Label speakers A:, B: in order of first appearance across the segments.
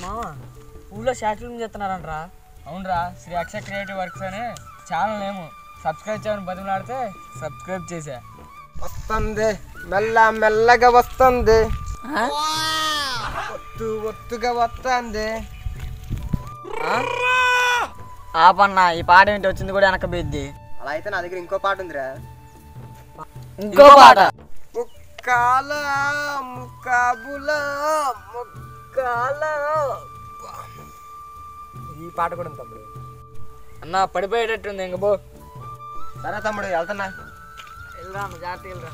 A: మామ ఊళ్ళో short film చేస్తున్నారంట్రా
B: అవునరా శ్రీ అక్షయ్ క్రియేటివ్ వర్క్స్ అని ఛానల్ ఏమో సబ్స్క్రైబ్ చేయమని బతిమలాడితే సబ్స్క్రైబ్ చేసా
C: వస్తుంది మెల్ల మెల్లగా వస్తుంది ఒత్తు ఒత్తుగా వస్తుంది
A: ఆపన్న ఈ పాట ఏంటి వచ్చింది కూడా వెనక బీద్ది
C: అలా అయితే నా దగ్గర ఇంకో పాట ఉందిరా
A: ఇంకో పాట
C: ముక్కాల ముక్కాబుల ముక్కాల ఈ పాట కూడా ఉంది తమ్ముడు
B: అన్న పడిపోయేటట్టుంది ఇంక బో
C: సరే తమ్ముడు వెళ్తున్నా
A: వెళ్ళరా అన్న జాగ్రత్త వెళ్ళరా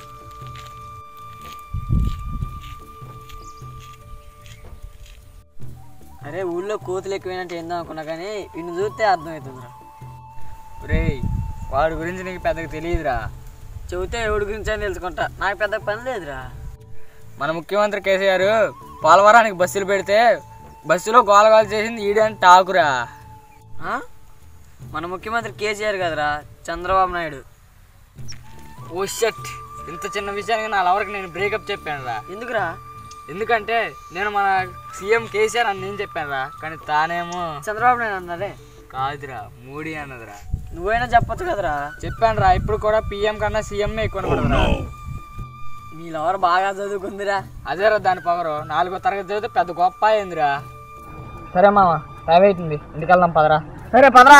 A: అరే ఊళ్ళో కోతులు ఎక్కువైనట్టు ఏందో అనుకున్నా కానీ ఇన్ని చూస్తే అర్థమవుతుందిరా
B: రేయ్ వాడి గురించి నీకు పెద్దగా తెలియదురా
A: చెబితే ఎవడి గురించి అని తెలుసుకుంటా నాకు పెద్ద పని లేదురా
B: మన ముఖ్యమంత్రి కేసీఆర్ పోలవరానికి బస్సులు పెడితే బస్సులో గోలగోల చేసింది ఈడని టాకురా
A: ఆ? మన ముఖ్యమంత్రి కేసీఆర్ కదరా చంద్రబాబు నాయుడు
B: ఓ షట్ ఇంత చిన్న విషయానికి నా లవర్కి నేను బ్రేకప్ చెప్పాను రా
A: ఎందుకురా
B: ఎందుకంటే నేను మన సీఎం కేసీఆర్ అని నేను చెప్పాను రా కానీ తానేమో
A: చంద్రబాబు నాయుడు అన్నారే
B: కాదురా మోడీ అన్నదిరా
A: నువ్వైనా చెప్పొచ్చు కదరా
B: చెప్పాను రా ఇప్పుడు కూడా పిఎం కన్నా సీఎం ఎక్కువ కనబడదురా
A: మీ లవర్ బాగా చదువుకుందిరా
B: అదేరా దాని పవరు నాలుగో తరగతి చదివితే పెద్ద గొప్ప అయిందిరా సరే మామ టైం అవుతుంది ఇంటికి వెళ్దాం పదరా
A: సరే పదరా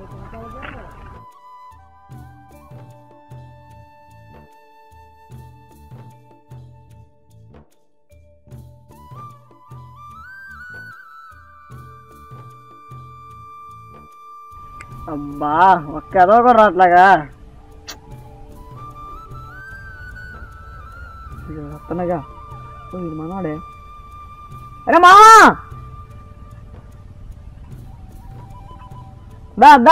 A: అబ్బా ఒక్క ఎదో కూడా రావట్లేగా వస్తున్నాగా ఇది మనవాడే అరే మా దా దా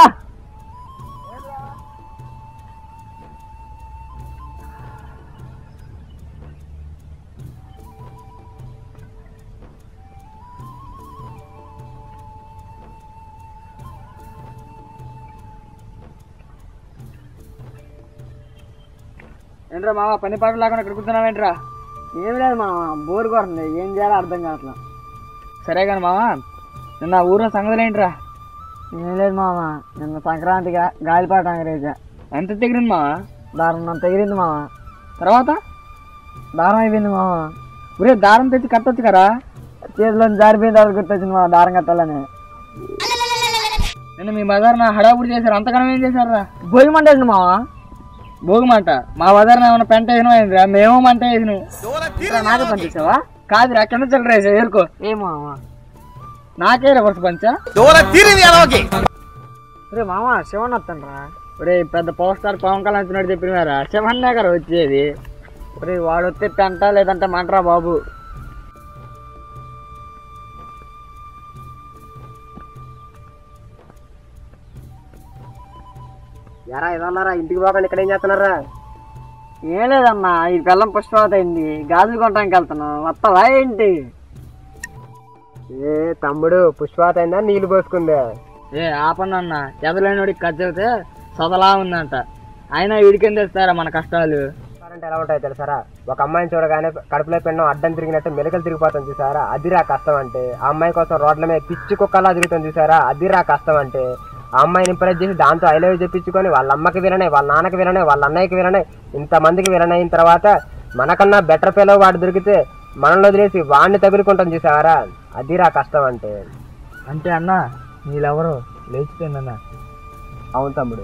B: ఏంట్రా మామ పని పాట లేకుండా ఇక్కడ కూర్చున్నావేంట్రా
A: ఏం లేదు మా బోర్ కొడుతుంది ఏం చేయాలో అర్థం కావట్లా
B: సరే కానీ మామ నిన్న ఊర్లో సంగతులు ఏంట్రా
A: ఏం లేదు మామ నిన్న సంక్రాంతిగా గాలిపాట అంగరేజా
B: ఎంత తెగిరింది మామ
A: దారం నన్ను తగిలింది మామ
B: తర్వాత
A: దారం అయిపోయింది మామ
B: ఒరే దారం తెచ్చి కట్టొచ్చు కదా
A: చేతిలో జారిపోయిన తర్వాత గుర్తొచ్చింది మామ దారం కట్టాలని
B: నిన్న మీ మదర్ నా హడావుడి చేశారు అంతకనం ఏం చేశారా
A: భోగి మంటేసింది మామ
B: భోగమంట మా మదర్ ఏమైనా పెంట వేసినా అయిందిరా మేము మంట వేసినాం
A: ఇక్కడ నాకే పంపించావా
B: కాదురా కింద చిల్లర వేసా ఏరుకో
A: ఏ మామ
B: నాకే రివర్స్ పంచా
A: రే మామ శివన్ వస్తానరా
B: ఒరే పెద్ద పవర్ స్టార్ పవన్ కళ్యాణ్ వచ్చినట్టు చెప్పినారా శివన్నే గారు వచ్చేది
A: రే వాడు వస్తే పెంట లేదంటే మంటరా బాబు
C: ఎరా ఇదన్నారా ఇంటికి పోకుండా ఇక్కడ ఏం చేస్తున్నారా
A: ఏం లేదన్నా ఈ బెల్లం పుష్పవత అయింది గాజులు కొనడానికి వెళ్తున్నాం వస్తావా ఏంటి
C: ఏ తమ్ముడు పుష్పాత అయిందా నీళ్లు పోసుకుందా
B: ఏ ఆపన్న ఎదలేనివాడికి ఖర్చు అయితే సదలా ఉందంట అయినా వీడికేం తెస్తారా మన కష్టాలు
C: అంటే ఎలా ఉంటాయి తెలుసారా ఒక అమ్మాయిని చూడగానే కడుపులో పిండం అడ్డం తిరిగినట్టు మెలకలు తిరిగిపోతుంది చూసారా అది రా కష్టం అంటే ఆ అమ్మాయి కోసం రోడ్ల మీద పిచ్చి కుక్కలా తిరుగుతుంది చూసారా అది రా కష్టం అంటే ఆ అమ్మాయిని ఇంప్రెస్ చేసి దాంతో ఐ లవ్ చెప్పించుకొని వాళ్ళ అమ్మకి విననే వాళ్ళ నాన్నకి విననే వాళ్ళ అన్నయ్యకి విననే ఇంతమందికి విననైన తర్వాత మనకన్నా బెటర్ పిల్లవ వాడు దొరికితే మనల్ని వదిలేసి వాడిని తగులుకుంటాం చూసారా అది రా కష్టం అంటే
B: అంటే అన్న వీళ్ళెవరు లేచిపోయిందన్న
C: అవును తమ్ముడు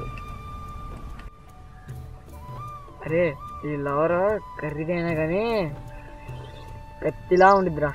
A: అరే ఈ లవర్ ఖరీదైనా కానీ కత్తిలా ఉండిద్దిరా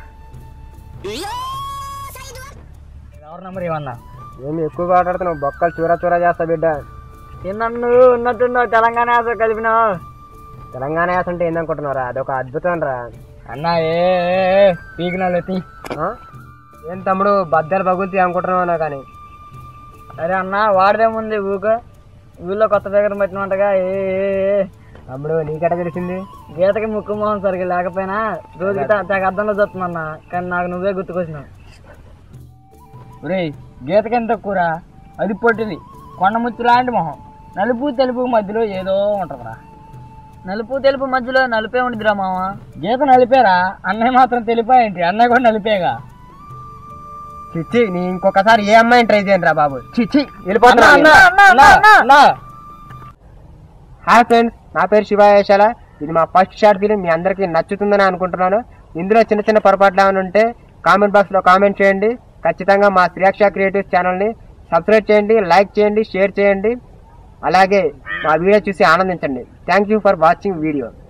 B: ఎవరు నెంబర్ ఏమన్నా
C: ఏమి ఎక్కువ మాట్లాడుతున్నావు బొక్కలు చూరా చూరా చేస్తా బిడ్డ
A: నిన్ను ఉన్నట్టున్నావు తెలంగాణ యాస కలిపినావు
C: తెలంగాణ యాస అంటే ఏందనుకుంటున్నారా అదొక అద్భుతం రా
B: అన్న ఏ పీకినాలు తీ
C: ఆ? ఏం తమ్ముడు బద్దలు పగులుతాయి అనుకుంటున్నావు కానీ
A: అరే అన్న వాడదేముంది ఊక ఊళ్ళో కొత్త దగ్గర పట్టినట్టుగా ఏ ఏ, ఏ.
C: తమ్ముడు నీకెట తెలిసింది
A: గీతకి ముక్కు మొహం సరిగ్గా లేకపోయినా రోజుకి తా- తెగ అర్థంలో చూస్తున్నా కానీ నాకు నువ్వే గుర్తుకొచ్చినావు
B: ఒరేయ్ గీతకెంత కూర అది పొట్టిది కొండముచ్చు లాంటి మొహం నలుపు తెలుపు మధ్యలో ఏదో ఉంటుందిరా
A: నలుపు తెలుపు మధ్యలో నలుపే ఉండిద్దిరా మామ
B: గీత నలిపేరా అన్నయ్య మాత్రం తెలిపా ఏంటి అన్నయ్య కూడా నలిపేగా
C: చిచ్చి నీ ఇంకొకసారి ఏ అమ్మాయిని ట్రై చేయండి రా బాబు చిచ్చి
A: అన్నా,
C: వెళ్ళిపోతున్నా
A: అన్నా, అన్నా, అన్నా, అన్నా, అన్నా.
C: హాయ్ ఫ్రెండ్స్ నా పేరు శివ యశాల ఇది మా ఫస్ట్ షార్ట్ ఫిలిం మీ అందరికీ నచ్చుతుందని అనుకుంటున్నాను ఇందులో చిన్న చిన్న పొరపాట్లు ఏమైనా ఉంటే కామెంట్ బాక్స్లో కామెంట్ చేయండి ఖచ్చితంగా మా శ్రీయాక్ష క్రియేటివ్స్ ఛానల్ని సబ్స్క్రైబ్ చేయండి లైక్ చేయండి షేర్ చేయండి అలాగే మా వీడియో చూసి ఆనందించండి thank you for watching video